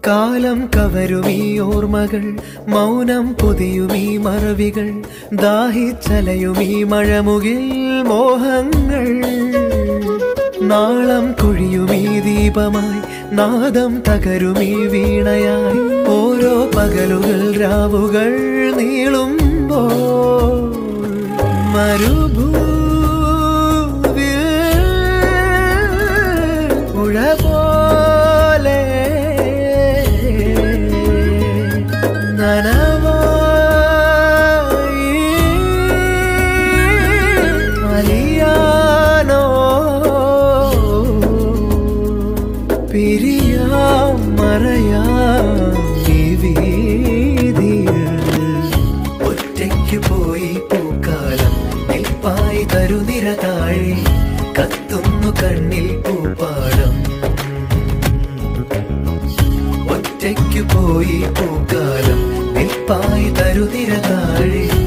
കാലം കവരുമീ ഓർമ്മകൾ മൗനം പൊതിയുമീ മറവികൾ ദാഹിച്ചലയുമീ മഴമുകിൽ മോഹങ്ങൾ നാളം കൊഴിയുമീ ദീപമായി നാദം തകരുമീ വീണയായി ഓരോ പകലുകൾ രാവുകൾ നീളുമ്പോൾ മരുഭൂവിൽ പുഴ പോലെ നനവായി അലിയാനോ പിരിയാം മറയാം ഈ വീതിയിൽ ഒറ്റയ്ക്ക് പോയി പൂക്കാലം നിൽപ്പായി തരുനിര താഴെ കത്തുന്നു കണ്ണിൽ പൂപ്പാടം ഒറ്റയ്ക്ക് പോയി പൂക്കാലം നിൽപ്പായി തരുനിര താഴെ